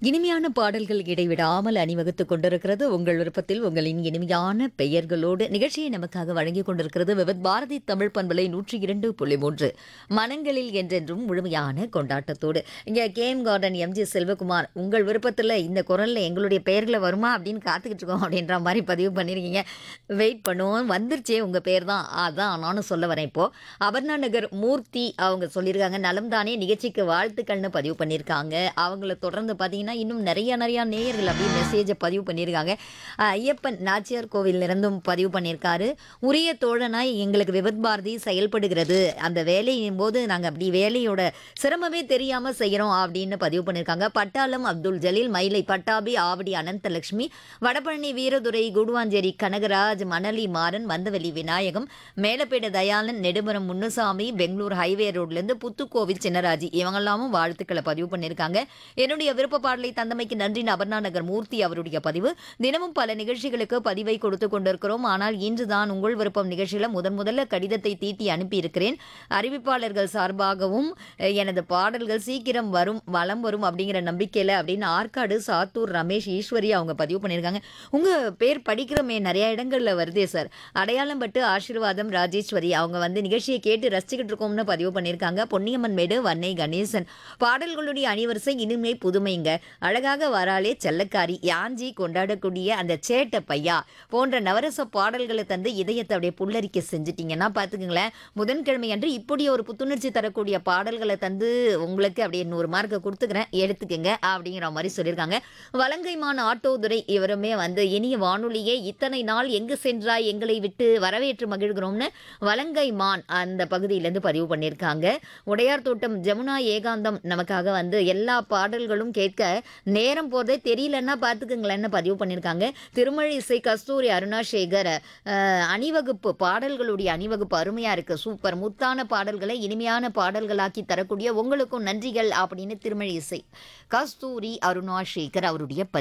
இனிமையான பாடல்கள் இடைவிடாமல் அணிவகுத்துக் கொண்டிருக்கிறது உங்கள் விருப்பத்தில் உங்களின் இனிமையான பெயர்களோடு நிகழ்ச்சியை நமக்காக வழங்கிக் கொண்டிருக்கிறது விவத் பாரதி தமிழ் பண்பலை நூற்றி இரண்டு புள்ளி மூன்று மனங்களில் என்றென்றும் முழுமையான கொண்டாட்டத்தோடு இங்க கேம் கார்டன் எம்ஜி செல்வகுமார் உங்கள் விருப்பத்தில் இந்த குரல்ல எங்களுடைய பெயர்களை வருமா அப்படின்னு காத்துக்கிட்டு இருக்கோம் அப்படின்ற மாதிரி பதிவு பண்ணிருக்கீங்க வெயிட் பண்ணுவோம் வந்துருச்சே உங்க பேர் தான் அதான் நானும் சொல்ல வரேன் இப்போ அபர்ணா நகர் மூர்த்தி அவங்க சொல்லியிருக்காங்க நலம் தானே நிகழ்ச்சிக்கு வாழ்த்துக்கள்னு பதிவு பண்ணியிருக்காங்க அவங்கள தொடர்ந்து பார்த்தீங்கன்னா இன்னும் நிறைய நிறைய நேயர்கள் அப்படியே மெசேஜை பதிவு பண்ணியிருக்காங்க அஹ் ஐயப்பன் நாச்சியார் கோவில் இருந்தும் பதிவு பண்ணியிருக்காரு உரிய தோழனாய் எங்களுக்கு விபத் பாரதி செயல்படுகிறது அந்த வேலையின் போது நாங்கள் அப்படி வேலையோட சிரமமே தெரியாமல் செய்கிறோம் அப்படின்னு பதிவு பண்ணியிருக்காங்க பட்டாளம் அப்துல் ஜலீல் மயிலை பட்டாபி ஆவடி அனந்தலட்சுமி வடபழனி வீரதுரை குடுவாஞ்சேரி கனகராஜ் மணலி மாறன் வந்தவெளி விநாயகம் மேலப்பேட தயாளன் நெடுமரம் முன்னுசாமி பெங்களூர் ஹைவே ரோட்லேருந்து புத்துக்கோவில் சின்னராஜி இவங்கெல்லாமும் வாழ்த்துக்களை பதிவு பண்ணியிருக்காங்க என்னுடைய விருப்ப பாடலை தந்தமைக்கு நன்றி அபர்ணா நகர் மூர்த்தி அவருடைய பதிவு தினமும் பல நிகழ்ச்சிகளுக்கு பதிவை கொடுத்து கொண்டிருக்கிறோம் ஆனால் இன்றுதான் உங்கள் விருப்பம் நிகழ்ச்சியில் முதன் முதல்ல கடிதத்தை தீட்டி அனுப்பியிருக்கிறேன் அறிவிப்பாளர்கள் சார்பாகவும் அஹ், எனது பாடல்கள் சீக்கிரம் வரும் வலம் வரும் அப்படிங்கிற நம்பிக்கையில் அப்படின்னு ஆற்காடு சாத்தூர் ரமேஷ் ஈஸ்வரி அவங்க பதிவு பண்ணியிருக்காங்க உங்கள் பேர் படிக்கிறோமே நிறைய இடங்களில் வருதே சார் அடையாளம் பட்டு ஆசீர்வாதம் ராஜேஸ்வரி அவங்க வந்து நிகழ்ச்சியை கேட்டு ரசிச்சுக்கிட்டு இருக்கோம்னு பதிவு பண்ணியிருக்காங்க பொன்னியம்மன் மேடு வன்னை கணேசன் பாடல்களுடைய அணிவரிசை இனிமை புதுமைங்க அழகாக வராளே செல்லக்காரி யாஞ்சி கொண்டாடக்கூடிய அந்த சேட்ட பையா போன்ற நவரச பாடல்களை தந்து இதயத்தை அப்படியே புல்லரிக்க செஞ்சிட்டீங்கன்னா பார்த்துக்குங்களேன் புதன்கிழமை அன்று இப்படி ஒரு புத்துணர்ச்சி தரக்கூடிய பாடல்களை தந்து உங்களுக்கு அப்படியே நூறு மார்க்கை கொடுத்துக்கிறேன் எடுத்துக்கங்க அப்படிங்கிற மாதிரி சொல்லியிருக்காங்க வலங்கைமான் ஆட்டோதுரை இவருமே வந்து இனிய வானொலியே இத்தனை நாள் எங்கு சென்றாய் எங்களை விட்டு வரவேற்று மகிழ்கிறோம்னு வலங்கைமான் அந்த பகுதியிலேருந்து பதிவு பண்ணியிருக்காங்க உடையார் தோட்டம் ஜமுனா ஏகாந்தம் நமக்காக வந்து எல்லா பாடல்களும் கேட்க நேரம் போகிறதே தெரியலன்னா பார்த்துக்குங்களேன்னு பதிவு பண்ணியிருக்காங்க திருமழை இசை கஸ்தூரி அருணாசேகர் அஹ், அணிவகுப்பு பாடல்களுடைய அணிவகுப்பு அருமையாக இருக்குது சூப்பர் முத்தான பாடல்களை இனிமையான பாடல்களாக்கி தரக்கூடிய உங்களுக்கும் நன்றிகள் அப்படின்னு திருமழை இசை கஸ்தூரி அருணாசேகர் அவருடைய பதிவு